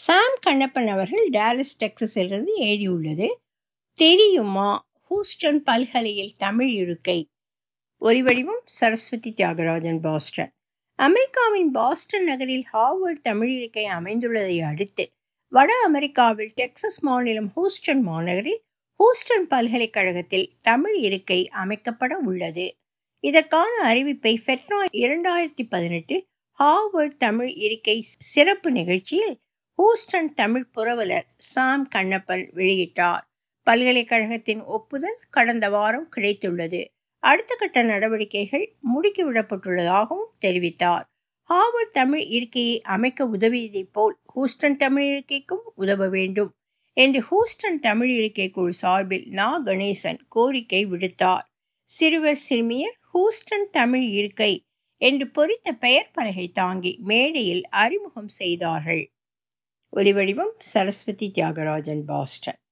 சாம் கண்ணப்பன் அவர்கள் டாலஸ் டெக்சஸிலிருந்து எழுதியுள்ளது தெரியுமா ஹூஸ்டன் பல்கலையில் தமிழ் இருக்கை ஒலிவடிவம் சரஸ்வதி தியாகராஜன் பாஸ்டன் அமெரிக்காவின் பாஸ்டன் நகரில் ஹார்வர்ட் தமிழ் இருக்கை அமைந்துள்ளதை அடுத்து வட அமெரிக்காவில் டெக்சஸ் மாநிலம் ஹூஸ்டன் மாநகரில் ஹூஸ்டன் பல்கலைக்கழகத்தில் தமிழ் இருக்கை அமைக்கப்பட உள்ளது இதற்கான அறிவிப்பை ஃபெட்னா இரண்டாயிரத்தி பதினெட்டில் ஹார்வர்ட் தமிழ் இருக்கை சிறப்பு நிகழ்ச்சியில் ஹூஸ்டன் தமிழ் புரவலர் சாம் கண்ணப்பன் வெளியிட்டார் பல்கலைக்கழகத்தின் ஒப்புதல் கடந்த வாரம் கிடைத்துள்ளது அடுத்த கட்ட நடவடிக்கைகள் முடுக்கிவிடப்பட்டுள்ளதாகவும் தெரிவித்தார் ஹார்வர்ட் தமிழ் இருக்கையை அமைக்க உதவியதைப் போல் ஹூஸ்டன் தமிழ் இருக்கைக்கும் உதவ வேண்டும் என்று ஹூஸ்டன் தமிழ் இருக்கை குழு சார்பில் நா கணேசன் கோரிக்கை விடுத்தார் சிறுவர் சிறுமியர் ஹூஸ்டன் தமிழ் இருக்கை என்று பொறித்த பெயர் பலகை தாங்கி மேடையில் அறிமுகம் செய்தார்கள் ஒலிவடிவம் சரஸ்வதி தியாகராஜன் பாஸ்டன்